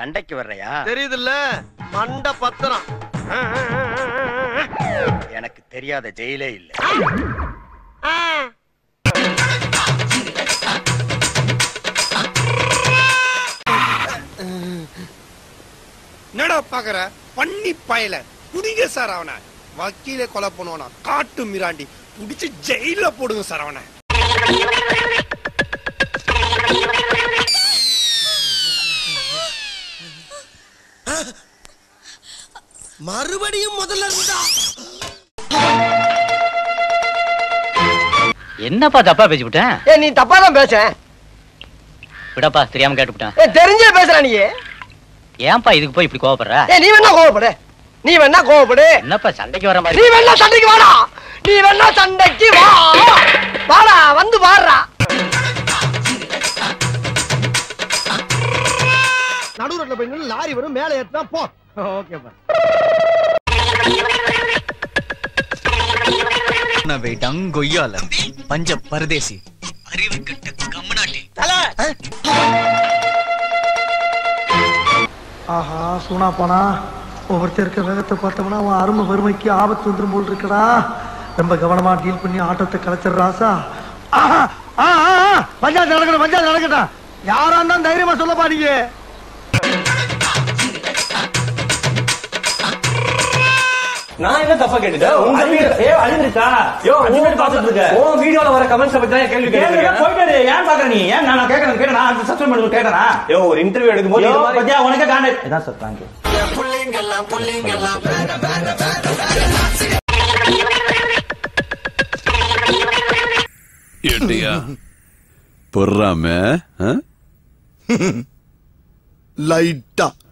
சண்டைக்கு வர்றையா தெரியுதுல்ல மண்ட பத்திரம் எனக்கு தெரியாத ஜெயிலே இல்ல என்னடா பாக்குற பண்ணி பயல புடிங்க சார் அவனை வக்கீலே கொலை பண்ணுவானா காட்டு மிராண்டி புடிச்சு ஜெயில போடுங்க சார் அவனை மறுபடியும் முதல்ல இருந்தா என்னப்பா தப்பா பேசி விட்டேன் ஏ நீ தப்பா தான் பேச விடப்பா தெரியாம கேட்டுவிட்டேன் ஏ தெரிஞ்சே பேசுற நீ ஏன்பா இதுக்கு போய் இப்படி கோவப்படுற ஏ நீ வேணா கோவப்படு நீ வேணா கோவப்படு என்னப்பா சண்டைக்கு வர நீ மாதிரி வேணா சண்டைக்கு வாடா நீ வேணா சண்டைக்கு வா வாடா வந்து பாடுறா நடுவுல போய் நின்னு லாரி வரும் மேல ஏத்துனா போ ஓகேப்பா கொய்யால பஞ்ச பரதேசி அறிவு கட்ட கம்மநாட்டி ஆஹா சூனா போனா ஒவ்வொருத்தர் இருக்க வேகத்தை பார்த்தோம்னா அவன் அருமை வறுமைக்கு ஆபத்து வந்துடும் போல் இருக்கடா ரொம்ப கவனமா டீல் பண்ணி ஆட்டத்தை கலைச்சிடுறாசா ஆஹா, ஆ, ஆ, ஆ, பஞ்சாயத்து நடக்கணும் பஞ்சாயத்து நடக்கட்டும் யாரா இருந்தாலும் தைரியமா சொல்லப்பா நீங்க நான் என்ன தப்பா கேட்டுட்டேன் உன் வீடு- ஏய், அழுதுருக்கா? யோ, உன் பாத்துட்டு இருக்க. உன் வீடியோல வர comments பத்தி தான் கேள்வி கேட்டுருக்கேன். போயிட்டாரு. ஏன் பாக்குற நீ? ஏன் நான் கேட்கறேன், கேட்டேனா? அது subscribe பண்ணி கேட்டேனா? யோ, ஒரு interview எடுக்கும்போது இது மாதிரி- பாத்தியா, உனக்கே காண்டு- இதான் sir, thank you. ஏட்டியா பொறாம லைட்டா